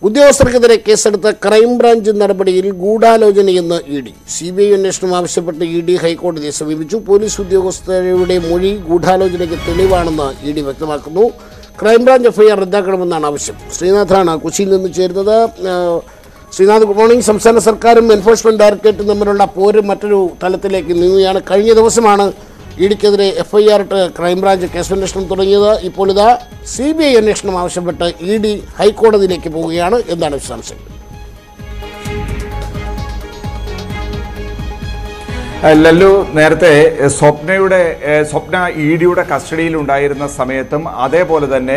ഉദ്യോഗസ്ഥർക്കെതിരെ കേസെടുത്ത ക്രൈംബ്രാഞ്ച് നടപടിയിൽ ഗൂഢാലോചനയെന്ന് E D C B I അന്വേഷണം ആവശ്യപ്പെട്ട് ഇ ഡി ഹൈക്കോടതിയെ സമീപിച്ചു പോലീസ് ഉദ്യോഗസ്ഥരുടെ മൊഴി ഗൂഢാലോചനയ്ക്ക് തെളിവാണെന്ന് ഇ ഡി വ്യക്തമാക്കുന്നു ക്രൈംബ്രാഞ്ച് എഫ്ഐആർ റദ്ദാക്കണമെന്നാണ് ആവശ്യം ശ്രീനാഥാണ് കൊച്ചിയിൽ നിന്ന് ചേരുന്നത് ആ, ശ്രീനാഥ് ഗുഡ് മോർണിംഗ് സംസ്ഥാന സർക്കാരും എൻഫോഴ്സ്മെന്റ് ഡയറക്ടറേറ്റും തമ്മിലുള്ള പോര് മറ്റൊരു തലത്തിലേക്ക് നീങ്ങുകയാണ് കഴിഞ്ഞ ദിവസമാണ് ഇഡിക്കെതിരെ എഫ് ഐ ആർ ഇട്ട് ക്രൈംബ്രാഞ്ച് കേസന്വേഷണം തുടങ്ങിയത് ഇപ്പോൾ ഇതാ സി ബി ഐ അന്വേഷണം ആവശ്യപ്പെട്ട് ഇ ഡി ഹൈക്കോടതിയിലേക്ക് പോവുകയാണ് എന്താണ് വിശദാംശങ്ങൾ ലല്ലു നേരത്തെ എ, സ്വപ്നയുടെ എ, സ്വപ്ന ഇ ഡിയുടെ കസ്റ്റഡിയിൽ ഉണ്ടായിരുന്ന സമയത്തും അതേപോലെ തന്നെ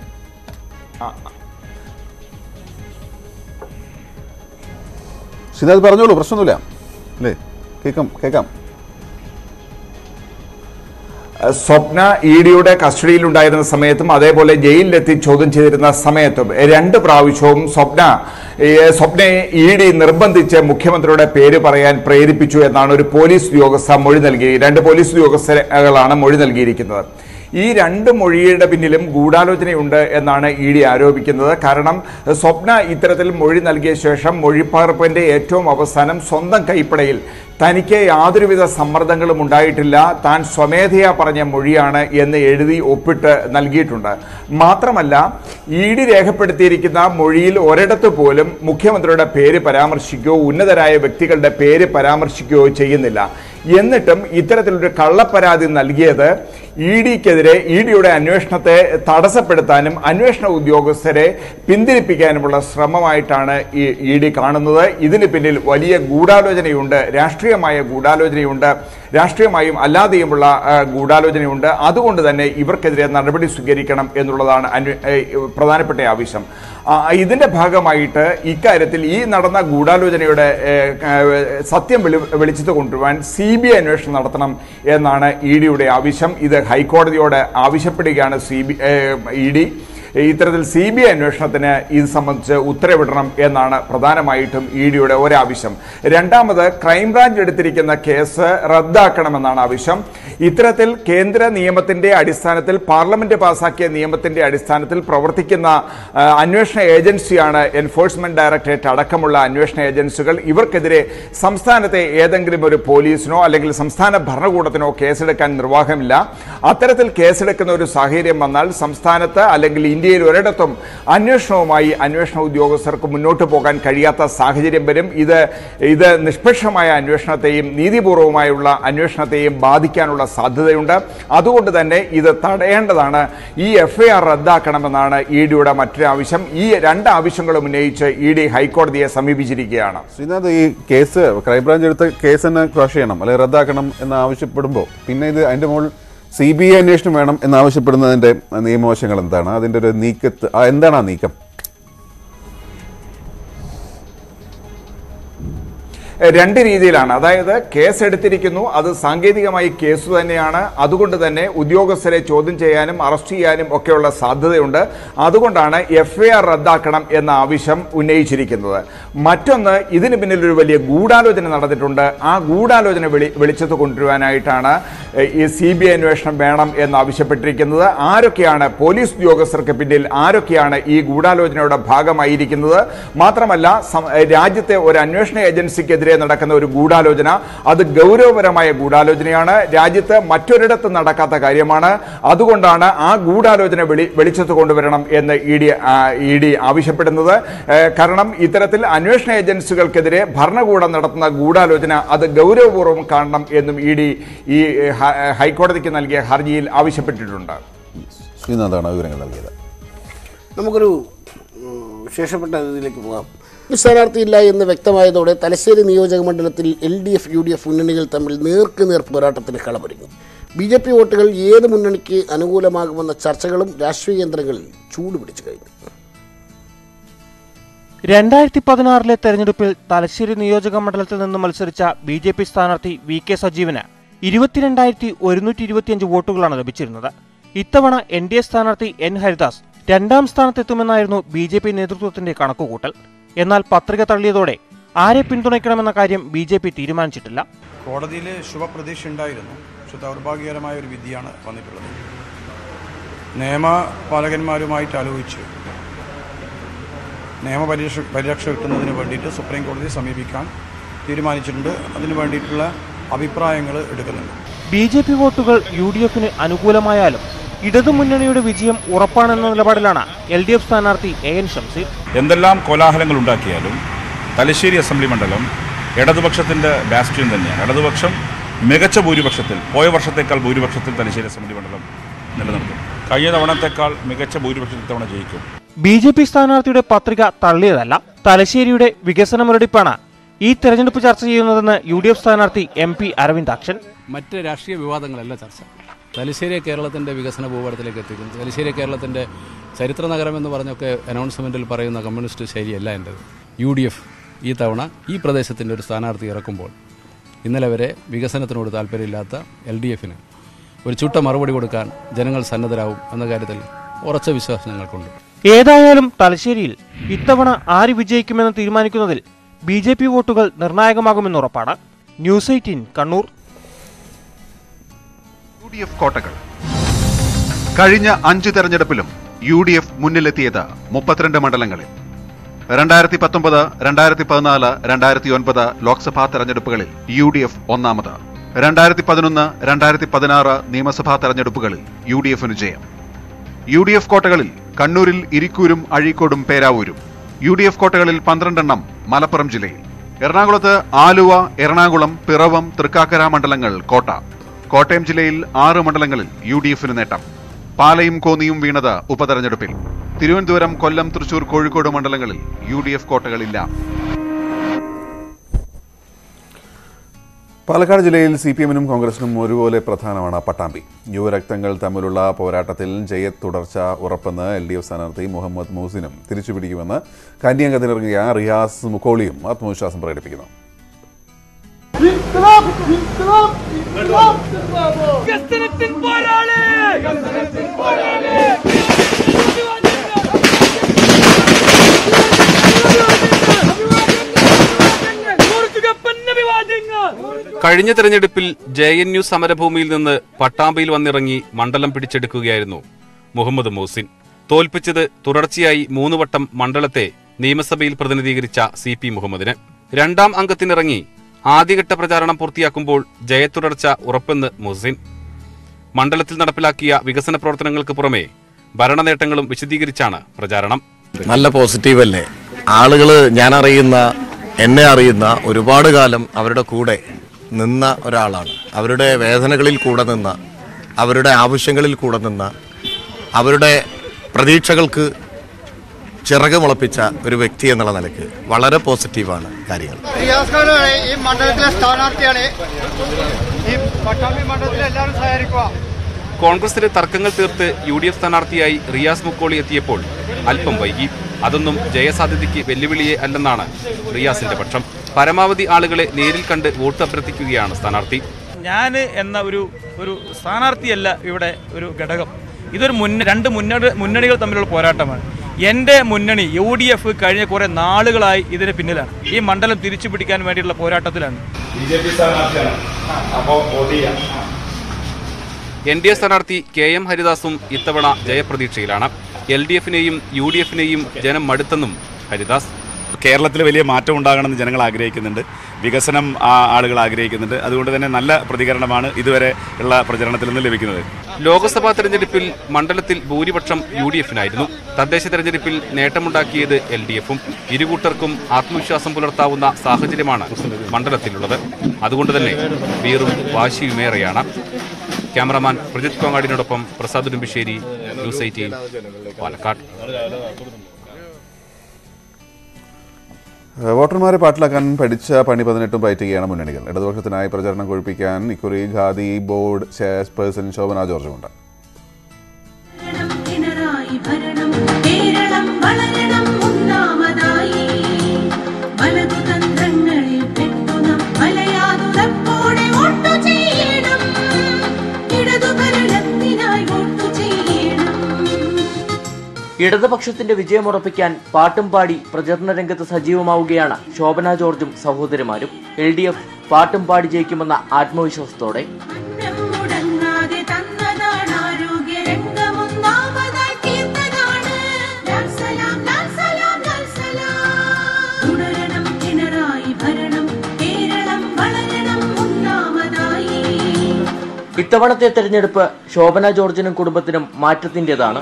ശ്രീനാഥ് പറഞ്ഞോളൂ പ്രശ്നമൊന്നുമില്ല അല്ലേ കേൾക്കാം കേൾക്കാം എ, സ്വപ്ന ഇ ഡിയുടെ കസ്റ്റഡിയിൽ ഉണ്ടായിരുന്ന സമയത്തും അതേപോലെ ജയിലിലെത്തി ചോദ്യം ചെയ്തിരുന്ന സമയത്തും എ, രണ്ട് പ്രാവശ്യവും സ്വപ്ന എ, സ്വപ്നയെ ഇ ഡി നിർബന്ധിച്ച് മുഖ്യമന്ത്രിയുടെ പേര് പറയാൻ പ്രേരിപ്പിച്ചു എന്നാണ് ഒരു പോലീസ് ഉദ്യോഗസ്ഥ മൊഴി നൽകി രണ്ട് പോലീസ് ഉദ്യോഗസ്ഥരാണ് മൊഴി നൽകിയിരിക്കുന്നത് ഈ രണ്ട് മൊഴിയുടെ പിന്നിലും ഗൂഢാലോചനയുണ്ട് എന്നാണ് ഇ ഡി ആരോപിക്കുന്നത് കാരണം സ്വപ്ന ഇത്തരത്തിൽ മൊഴി നൽകിയ ശേഷം മൊഴിപ്പകർപ്പിന്റെ ഏറ്റവും അവസാനം സ്വന്തം കൈപ്പടയിൽ തനിക്ക് യാതൊരുവിധ സമ്മർദ്ദങ്ങളും ഉണ്ടായിട്ടില്ല താൻ സ്വമേധയാ പറഞ്ഞ മൊഴിയാണ് എന്ന് എഴുതി ഒപ്പിട്ട് നൽകിയിട്ടുണ്ട് മാത്രമല്ല ഇ ഡി രേഖപ്പെടുത്തിയിരിക്കുന്ന മൊഴിയിൽ ഒരിടത്ത് പോലും മുഖ്യമന്ത്രിയുടെ പേര് പരാമർശിക്കുകയോ ഉന്നതരായ വ്യക്തികളുടെ പേര് പരാമർശിക്കുകയോ ചെയ്യുന്നില്ല എന്നിട്ടും ഇത്തരത്തിലൊരു കള്ളപ്പരാതി നൽകിയത് ഇ ഡിക്കെതിരെ ഇ ഡിയുടെ അന്വേഷണത്തെ തടസ്സപ്പെടുത്താനും അന്വേഷണ ഉദ്യോഗസ്ഥരെ പിന്തിരിപ്പിക്കാനുമുള്ള ശ്രമമായിട്ടാണ് ഈ ഇ ഡി കാണുന്നത് ഇതിന് പിന്നിൽ വലിയ ഗൂഢാലോചനയുണ്ട് രാഷ്ട്രീയമായ ഗൂഢാലോചനയുണ്ട് രാഷ്ട്രീയമായും അല്ലാതെയുമുള്ള ആ, ഗൂഢാലോചനയുണ്ട് അതുകൊണ്ട് തന്നെ ഇവർക്കെതിരെ നടപടി സ്വീകരിക്കണം എന്നുള്ളതാണ് അന്വേ- ഏ, പ്രധാനപ്പെട്ട ആവശ്യം ആ, ഇതിന്റെ ഭാഗമായിട്ട് ഇക്കാര്യത്തിൽ ഈ നടന്ന ഗൂഢാലോചനയുടെ ഏ, ഏ, സത്യം വെളി വെളിച്ചത്ത് കൊണ്ടുവരാൻ സി ബി ഐ അന്വേഷണം നടത്തണം എന്നാണ് ഇ ഡിയുടെ ആവശ്യം ഇത് ഹൈക്കോടതിയോട് ആവശ്യപ്പെടുകയാണ് സി ബി ഇ ഡി ഇത്തരത്തിൽ സി ബി ഐ അന്വേഷണത്തിന് ഇത് സംബന്ധിച്ച് ഉത്തരവിടണം എന്നാണ് പ്രധാനമായിട്ടും ഇ ഡിയുടെ ഒരാവശ്യം രണ്ടാമത് ക്രൈംബ്രാഞ്ച് എടുത്തിരിക്കുന്ന കേസ് റദ്ദാക്കണമെന്നാണ് ആവശ്യം ഇത്തരത്തിൽ കേന്ദ്ര നിയമത്തിന്റെ അടിസ്ഥാനത്തിൽ പാർലമെന്റ് പാസാക്കിയ നിയമത്തിന്റെ അടിസ്ഥാനത്തിൽ പ്രവർത്തിക്കുന്ന ആ, അന്വേഷണ ഏജൻസിയാണ് എൻഫോഴ്സ്മെന്റ് ഡയറക്ടറേറ്റ് അടക്കമുള്ള അന്വേഷണ ഏജൻസികൾ ഇവർക്കെതിരെ സംസ്ഥാനത്തെ ഏതെങ്കിലും ഒരു പോലീസിനോ അല്ലെങ്കിൽ സംസ്ഥാന ഭരണകൂടത്തിനോ കേസെടുക്കാൻ നിർവാഹമില്ല അത്തരത്തിൽ കേസെടുക്കുന്ന ഒരു സാഹചര്യം വന്നാൽ സംസ്ഥാനത്ത് അല്ലെങ്കിൽ ഇന്ത്യയിൽ ഒരിടത്തും അന്വേഷണവുമായി അന്വേഷണ ഉദ്യോഗസ്ഥർക്ക് മുന്നോട്ട് പോകാൻ കഴിയാത്ത സാഹചര്യം വരും ഇത് ഇത് നിഷ്പക്ഷമായ അന്വേഷണത്തെയും നീതിപൂർവമായുള്ള അന്വേഷണത്തെയും ബാധിക്കാനുള്ള സാധ്യതയുണ്ട് അതുകൊണ്ട് തന്നെ ഇത് തടയേണ്ടതാണ് ഈ എഫ്ഐആർ റദ്ദാക്കണമെന്നാണ് ഇ ഡിയുടെ മറ്റൊരു ആവശ്യം ഈ രണ്ട് ആവശ്യങ്ങളും ഉന്നയിച്ച് ഇ ഡി ഹൈക്കോടതിയെ സമീപിച്ചിരിക്കുകയാണ് ശ്രീനാഥ് ഈ കേസ് ക്രൈംബ്രാഞ്ച് എടുത്ത കേസ് തന്നെ ക്രഷ് ചെയ്യണം അല്ലെങ്കിൽ റദ്ദാക്കണം എന്ന് ആവശ്യപ്പെടുമ്പോൾ പിന്നെ ഇത് അതിന്റെ മുകളിൽ സി ബി ഐ അന്വേഷണം വേണം എന്നാവശ്യപ്പെടുന്നതിന്റെ നിയമവശങ്ങൾ എന്താണ് അതിന്റെ ഒരു നീക്കത്ത് ആ, എന്താണ് ആ നീക്കം രണ്ട് രീതിയിലാണ് അതായത് കേസ് എടുത്തിരിക്കുന്നു അത് സാങ്കേതികമായി കേസ് തന്നെയാണ് അതുകൊണ്ട് തന്നെ ഉദ്യോഗസ്ഥരെ ചോദ്യം ചെയ്യാനും അറസ്റ്റ് ചെയ്യാനും ഒക്കെയുള്ള സാധ്യതയുണ്ട് അതുകൊണ്ടാണ് എഫ്ഐആർ റദ്ദാക്കണം എന്ന ആവശ്യം ഉന്നയിച്ചിരിക്കുന്നത് മറ്റൊന്ന് ഇതിന് പിന്നിൽ ഒരു വലിയ ഗൂഢാലോചന നടന്നിട്ടുണ്ട് ആ ഗൂഢാലോചന വെളി വെളിച്ചത്ത് കൊണ്ടുവരാനായിട്ടാണ് ഏഹ്, ഈ സി ബി ഐ അന്വേഷണം വേണം എന്ന് ആവശ്യപ്പെട്ടിരിക്കുന്നത് ആരൊക്കെയാണ് പോലീസ് ഉദ്യോഗസ്ഥർക്ക് പിന്നിൽ ആരൊക്കെയാണ് ഈ ഗൂഢാലോചനയുടെ ഭാഗമായിരിക്കുന്നത് മാത്രമല്ല സം- ഏഹ്, രാജ്യത്തെ ഒരു അന്വേഷണ ഏജൻസിക്കെതിരെ നടക്കുന്ന ഒരു ഗൂഢാലോചന അത് ഗൗരവപരമായ ഗൂഢാലോചനയാണ് രാജ്യത്ത് മറ്റൊരിടത്ത് നടക്കാത്ത കാര്യമാണ് അതുകൊണ്ടാണ് ആ ഗൂഢാലോചന വെളി വെളിച്ചത്ത് കൊണ്ടുവരണം എന്ന് ഇ ഡി ഇ ഡി ആവശ്യപ്പെടുന്നത് ഏഹ്, കാരണം ഇത്തരത്തിൽ അന്വേഷണ ഏജൻസികൾക്കെതിരെ ഭരണകൂടം നടത്തുന്ന ഗൂഢാലോചന അത് ഗൗരവപൂർവ്വം കാണണം എന്നും ഇ ഡി ഈ ഹ- ഹൈക്കോടതിക്ക് നൽകിയ ഹർജിയിൽ ആവശ്യപ്പെട്ടിട്ടുണ്ട് ശ്രീനാഥാണ് വിവരങ്ങൾ നൽകിയത് നമുക്കൊരു ഉം, വിശേഷപ്പെട്ട ഇതിലേക്ക് പോകാം ഒരു സ്ഥാനാർത്ഥിയില്ല എന്ന് വ്യക്തമായതോടെ തലശ്ശേരി നിയോജക മണ്ഡലത്തിൽ L D F U D F മുന്നണികൾ തമ്മിൽ നേർക്കുനേർ പോരാട്ടത്തിന് കളമൊരുങ്ങി ബി ജെ പി വോട്ടുകൾ ഏത് മുന്നണിക്ക് അനുകൂലമാകുമെന്ന ചർച്ചകളും രാഷ്ട്രീയ കേന്ദ്രങ്ങളിൽ ചൂടുപിടിച്ചു കഴിഞ്ഞു രണ്ടായിരത്തി പതിനാറിലെ തെരഞ്ഞെടുപ്പിൽ തലശ്ശേരി നിയോജക മണ്ഡലത്തിൽ നിന്ന് മത്സരിച്ച ബി ജെ പി സ്ഥാനാർത്ഥി വി കെ സജീവന് ഇരുപത്തിരണ്ടായിരത്തി ഒരുന്നൂറ്റി ഇരുപത്തിയഞ്ച് വോട്ടുകളാണ് ലഭിച്ചിരുന്നത് ഇത്തവണ എൻ ഡി എ സ്ഥാനാർത്ഥി എൻ ഹരിദാസ് രണ്ടാം സ്ഥാനത്തെത്തുമെന്നായിരുന്നു ബി ജെ പി നേതൃത്വത്തിന്റെ കണക്കുകൂട്ടൽ എന്നാൽ പത്രിക തള്ളിയതോടെ ആരെ പിന്തുണയ്ക്കണമെന്ന കാര്യം ബി ജെ പി തീരുമാനിച്ചിട്ടില്ല കോടതിയിൽ ശുഭപ്രതീക്ഷ ഉണ്ടായിരുന്നു പക്ഷെ ദൗർഭാഗ്യകരമായ ഒരു വിധിയാണ് വന്നിട്ടുള്ളത് നിയമപാലകന്മാരുമായിട്ട് ആലോചിച്ച് നിയമപരിരക്ഷ പരിരക്ഷ കിട്ടുന്നതിന് വേണ്ടിയിട്ട് സുപ്രീം കോടതിയെ സമീപിക്കാൻ തീരുമാനിച്ചിട്ടുണ്ട് അതിന് വേണ്ടിയിട്ടുള്ള അഭിപ്രായങ്ങൾ എടുക്കുന്നുണ്ട് ബി ജെ പി വോട്ടുകൾ യു ഡി എഫിന് അനുകൂലമായാലും ഇടതുമുന്നണിയുടെ വിജയം ഉറപ്പാണെന്ന നിലപാടിലാണ് എൽ ഡി എഫ് സ്ഥാനാർത്ഥി എ എൻ ഷംസീർ എന്തെല്ലാം കോലാഹലങ്ങൾ ഉണ്ടാക്കിയാലും തലശ്ശേരി അസംബ്ലി മണ്ഡലം ഇടതുപക്ഷത്തിൻ്റെ ബാസ്റ്റിയൻ തന്നെയാണ് ഇടതുപക്ഷം മികച്ച ഭൂരിപക്ഷത്തിൽ പോയ വർഷത്തേക്കാൾ ഭൂരിപക്ഷത്തിൽ തലശ്ശേരി അസംബ്ലി മണ്ഡലം നിലനിർത്തും കഴിഞ്ഞ തവണത്തേക്കാൾ മികച്ച ഭൂരിപക്ഷത്തിൽ തവണ ജയിക്കും ബി ജെ പി സ്ഥാനാർത്ഥിയുടെ പത്രിക തള്ളിയതല്ല തലശ്ശേരിയുടെ വികസന മുരടിപ്പാണ് ഈ തെരഞ്ഞെടുപ്പ് ചർച്ച ചെയ്യുന്നതെന്ന് യു ഡി എഫ് സ്ഥാനാർത്ഥി എം പി അരവിന്ദാക്ഷൻ മറ്റ് രാഷ്ട്രീയ വിവാദങ്ങളല്ല ചർച്ച തലശ്ശേരി കേരളത്തിൻ്റെ വികസന ഭൂപടത്തിലേക്ക് എത്തിക്കും തലശ്ശേരി കേരളത്തിൻ്റെ ചരിത്ര നഗരം എന്ന് പറഞ്ഞൊക്കെ അനൗൺസ്മെൻറ്റിൽ പറയുന്ന കമ്മ്യൂണിസ്റ്റ് ശൈലിയല്ല എൻ്റെത് യു ഡി എഫ് ഈ തവണ ഈ പ്രദേശത്തിൻ്റെ ഒരു സ്ഥാനാർത്ഥി ഇറക്കുമ്പോൾ ഇന്നലെ വരെ വികസനത്തിനോട് താല്പര്യമില്ലാത്ത എൽ ഡി എഫിന് ഒരു ചുട്ട മറുപടി കൊടുക്കാൻ ജനങ്ങൾ സന്നദ്ധരാകും എന്ന കാര്യത്തിൽ ഉറച്ച വിശ്വാസം ഞങ്ങൾക്കുണ്ട് ഏതായാലും തലശ്ശേരിയിൽ ഇത്തവണ ആര് വിജയിക്കുമെന്ന് തീരുമാനിക്കുന്നതിൽ ബി ജെ പി വോട്ടുകൾ നിർണായകമാകുമെന്ന് ഉറപ്പാണ് news eighteen Kannur U D F കോട്ടകൾ കഴിഞ്ഞ അഞ്ച് തെരഞ്ഞെടുപ്പിലും യു ഡി എഫ് മുന്നിലെത്തിയത് മുപ്പത്തിരണ്ട് മണ്ഡലങ്ങളിൽ രണ്ടായിരത്തി പത്തൊമ്പത് രണ്ടായിരത്തി പതിനാല് രണ്ടായിരത്തി ഒൻപത് ലോക്സഭാ തെരഞ്ഞെടുപ്പുകളിൽ യു ഡി എഫ് ഒന്നാമത് രണ്ടായിരത്തി പതിനൊന്ന് രണ്ടായിരത്തി പതിനാറ് നിയമസഭാ തെരഞ്ഞെടുപ്പുകളിൽ യു ഡി എഫിന് ജയം യു ഡി എഫ് കോട്ടകളിൽ കണ്ണൂരിൽ ഇരിക്കൂരും അഴീക്കോടും പേരാവൂരും യു ഡി എഫ് കോട്ടകളിൽ പന്ത്രണ്ടെണ്ണം മലപ്പുറം ജില്ലയിൽ എറണാകുളത്ത് ആലുവ എറണാകുളം പിറവം തൃക്കാക്കര മണ്ഡലങ്ങൾ കോട്ട കോട്ടയം ജില്ലയിൽ ആറ് മണ്ഡലങ്ങളിൽ യു ഡി എഫിന് നേട്ടം പാലയും കോന്നിയും വീണത് ഉപതെരഞ്ഞെടുപ്പിൽ തിരുവനന്തപുരം കൊല്ലം തൃശൂർ കോഴിക്കോട് മണ്ഡലങ്ങളിൽ യു ഡി എഫ് കോട്ടകളില്ല പാലക്കാട് ജില്ലയിൽ സി പി എമ്മിനും കോൺഗ്രസിനും ഒരുപോലെ പ്രധാനമാണ് പട്ടാമ്പി യുവരക്തങ്ങൾ തമ്മിലുള്ള പോരാട്ടത്തിൽ ജയ തുടർച്ച ഉറപ്പെന്ന് എൽ ഡി എഫ് സ്ഥാനാർത്ഥി മുഹമ്മദ് മൂസിനും തിരിച്ചുപിടിക്കുമെന്ന് കന്യാംഗത്തിനിറങ്ങിയ റിയാസ് മുക്കോളിയും ആത്മവിശ്വാസം പ്രകടിപ്പിക്കുന്നു കഴിഞ്ഞ തെരഞ്ഞെടുപ്പിൽ ജെ എൻ യു സമരഭൂമിയിൽ നിന്ന് പട്ടാമ്പിയിൽ വന്നിറങ്ങി മണ്ഡലം പിടിച്ചെടുക്കുകയായിരുന്നു മുഹമ്മദ് മോസിൻ തോൽപ്പിച്ചത് തുടർച്ചയായി മൂന്ന് വട്ടം മണ്ഡലത്തെ നിയമസഭയിൽ പ്രതിനിധീകരിച്ച സി പി മുഹമ്മദിന് രണ്ടാം അംഗത്തിനിറങ്ങി ആദ്യഘട്ട പ്രചാരണം പൂർത്തിയാക്കുമ്പോൾ ജയത്തുടർച്ച ഉറപ്പെന്ന് മുഹസിൻ മണ്ഡലത്തിൽ നടപ്പിലാക്കിയ വികസന പ്രവർത്തനങ്ങൾക്ക് പുറമെ ഭരണനേട്ടങ്ങളും വിശദീകരിച്ചാണ് പ്രചാരണം നല്ല പോസിറ്റീവ് അല്ലേ ആളുകൾ ഞാൻ അറിയുന്ന എന്നെ അറിയുന്ന ഒരുപാട് കാലം അവരുടെ കൂടെ നിന്ന ഒരാളാണ് അവരുടെ വേദനകളിൽ കൂടെ നിന്ന അവരുടെ ആവശ്യങ്ങളിൽ കൂടെ നിന്ന അവരുടെ പ്രതീക്ഷകൾക്ക് ചിറക് മുളപ്പിച്ച ഒരു വ്യക്തി എന്നുള്ള നിലയ്ക്ക് വളരെ പോസിറ്റീവാണ് കാര്യങ്ങൾ റിയാസ് ഖാനാണ് ഈ മണ്ഡലത്തിലെ സ്ഥാനാർത്ഥിയാണ് ഈ പട്ടാമ്പി മണ്ഡലത്തിൽ എല്ലാവരും സഹകരിക്കുക കോൺഗ്രസിലെ തർക്കങ്ങൾ തീർത്ത് യു ഡി എഫ് സ്ഥാനാർത്ഥിയായി റിയാസ് മുക്കോളി എത്തിയപ്പോൾ അല്പം വൈകി അതൊന്നും ജയസാധ്യതയ്ക്ക് വെല്ലുവിളിയെ അല്ലെന്നാണ് റിയാസിന്റെ പക്ഷം പരമാവധി ആളുകളെ നേരിൽ കണ്ട് വോട്ട് അഭ്യർത്ഥിക്കുകയാണ് സ്ഥാനാർത്ഥി ഞാൻ എന്ന ഒരു ഒരു സ്ഥാനാർത്ഥിയല്ല ഇവിടെ ഒരു ഘടകം ഇതൊരു മുന്ന രണ്ട് മുന്നണി മുന്നണികൾ തമ്മിലുള്ള പോരാട്ടമാണ് എൻ്റെ മുന്നണി യു ഡി എഫ് കഴിഞ്ഞ കുറേ നാളുകളായി ഇതിന് പിന്നിലാണ് ഈ മണ്ഡലം തിരിച്ചു പിടിക്കാൻ വേണ്ടിയുള്ള പോരാട്ടത്തിലാണ് എൻ ഡി എ സ്ഥാനാർത്ഥി കെ എം ഹരിദാസും ഇത്തവണ ജയപ്രതീക്ഷയിലാണ് എൽ ഡി എഫിനെയും യു ഡി എഫിനെയും ജനം മടുത്തെന്നും ഹരിദാസ് കേരളത്തിൽ വലിയ മാറ്റം ഉണ്ടാകണമെന്ന് ജനങ്ങൾ ആഗ്രഹിക്കുന്നുണ്ട് വികസനം ആ- ആളുകൾ ആഗ്രഹിക്കുന്നുണ്ട് അതുകൊണ്ട് തന്നെ നല്ല പ്രതികരണമാണ് ഇതുവരെ ഉള്ള പ്രചരണത്തിൽ നിന്ന് ലഭിക്കുന്നത് ലോക്സഭാ തെരഞ്ഞെടുപ്പിൽ മണ്ഡലത്തിൽ ഭൂരിപക്ഷം യു ഡി എഫിനായിരുന്നു തദ്ദേശ തെരഞ്ഞെടുപ്പിൽ നേട്ടമുണ്ടാക്കിയത് എൽ ഡി എഫും ഇരുകൂട്ടർക്കും ആത്മവിശ്വാസം പുലർത്താവുന്ന സാഹചര്യമാണ് മണ്ഡലത്തിലുള്ളത് അതുകൊണ്ട് തന്നെ വീറും വാശിയുമേറെയാണ് ക്യാമറമാൻ പ്രജിത് കോങ്ങാടിനോടൊപ്പം പ്രസാദ് ഉടുമ്പിശ്ശേരി ന്യൂസ് എയ്റ്റീൻ പാലക്കാട് ഏഹ് വോട്ടർമാരെ പാട്ടിലാക്കാൻ പഠിച്ച പണി പതിനെട്ടും പയറ്റുകയാണ് മുന്നണികൾ ഇടതുപക്ഷത്തിനായി പ്രചരണം കൊഴിപ്പിക്കാൻ ഇക്കുറി ഖാദി ബോർഡ് ചെയർപേഴ്സൺ ശോഭന ജോർജുമുണ്ട് പിണറായി ഭരണം കേരളം വളരണം ഒന്നാമതായി വലതുതന്ത്രങ്ങളിൽ പെട്ടുനം വലയാതുറപ്പോടെ വോട്ടു ചെയ്യണം ഇടതുഭരണത്തിനായി വോട്ടു ചെയ്യണം ഇടതുപക്ഷത്തിന്റെ വിജയമുറപ്പിക്കാൻ പാട്ടും പാടി പ്രചരണ രംഗത്ത് സജീവമാവുകയാണ് ശോഭന ജോർജും സഹോദരിമാരും എൽ ഡി എഫ് പാട്ടും പാടി ജയിക്കുമെന്ന ആത്മവിശ്വാസത്തോടെ മുടങ്ങാതെ തന്നതാണ് ആരോഗ്യ രംഗമൊന്നാമതായി തീർത്തതാണ് ലാൽ സലാം ലാൽ സലാം ലാൽ സലാം ഇത്തവണത്തെ തെരഞ്ഞെടുപ്പ് ശോഭന ജോർജിനും കുടുംബത്തിനും മാറ്റത്തിൻ്റെതാണ്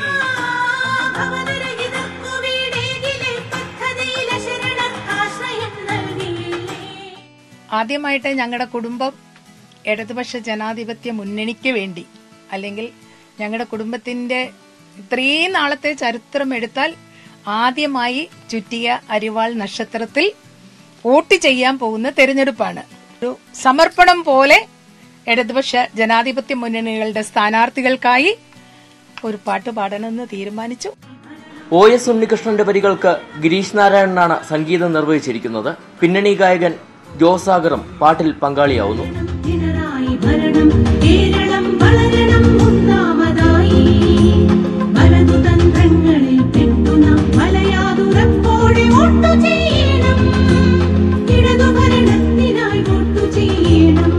ആദ്യമായിട്ട് ഞങ്ങളുടെ കുടുംബം ഇടതുപക്ഷ ജനാധിപത്യ മുന്നണിക്ക് വേണ്ടി അല്ലെങ്കിൽ ഞങ്ങളുടെ കുടുംബത്തിന്റെ ഇത്രയും നാളത്തെ ചരിത്രം എടുത്താൽ ആദ്യമായി ചുറ്റിയ അരിവാൾ നക്ഷത്രത്തിൽ വോട്ട് ചെയ്യാൻ പോകുന്ന തെരഞ്ഞെടുപ്പാണ് ഒരു സമർപ്പണം പോലെ ഇടതുപക്ഷ ജനാധിപത്യ മുന്നണികളുടെ സ്ഥാനാർത്ഥികൾക്കായി ഒരു പാട്ട് പാടണമെന്ന് തീരുമാനിച്ചു ഒ എസ് ഉണ്ണികൃഷ്ണന്റെ വരികൾക്ക് ഗിരീഷ് നാരായണനാണ് സംഗീതം നിർവഹിച്ചിരിക്കുന്നത് പിന്നണി ഗായകൻ ജോസാഗറും പാട്ടിൽ പങ്കാളിയാവുന്നു പിണറായി ഭരണം കേരളം വളരണം ഒന്നാമതായി വലതുതന്ത്രങ്ങളിൽ പെട്ടു നാം വലയാതുറപ്പോടെ വോട്ടു ചെയ്യണം ഇടതുഭരണത്തിനായി വോട്ടു ചെയ്യണം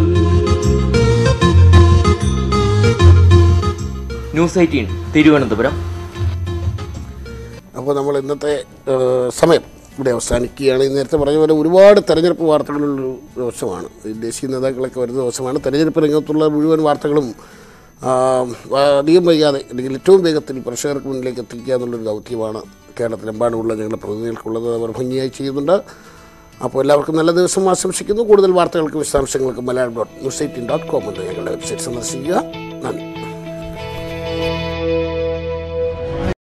ന്യൂസ് എയ്റ്റീൻ തിരുവനന്തപുരം അപ്പോൾ നമ്മൾ ഇന്നത്തെ ഏഹ്, സമയം ഇവിടെ അവസാനിക്കുകയാണ് ഈ നേരത്തെ പറഞ്ഞ പോലെ ഒരുപാട് തെരഞ്ഞെടുപ്പ് വാർത്തകളുള്ളൊരു ദിവസമാണ് ഈ ദേശീയ നേതാക്കളൊക്കെ വരുന്ന ദിവസമാണ് തെരഞ്ഞെടുപ്പ് രംഗത്തുള്ള മുഴുവൻ വാർത്തകളും ആ, അധികം വൈകാതെ അല്ലെങ്കിൽ ഏറ്റവും വേഗത്തിൽ പ്രേക്ഷകർക്ക് മുന്നിലേക്ക് എത്തിക്കുക എന്നുള്ളൊരു ദൗത്യമാണ് കേരളത്തിലെമ്പാടുമുള്ള ഞങ്ങളുടെ പ്രതിനിധികൾക്കുള്ളത് അവർ ഭംഗിയായി ചെയ്യുന്നുണ്ട് അപ്പോൾ എല്ലാവർക്കും നല്ല ദിവസം ആശംസിക്കുന്നു കൂടുതൽ വാർത്തകൾക്കും വിശദാംശങ്ങൾക്കും Malayalam dot news eighteen dot com എന്ന ഞങ്ങളുടെ വെബ്സൈറ്റ് സന്ദർശിക്കുക നന്ദി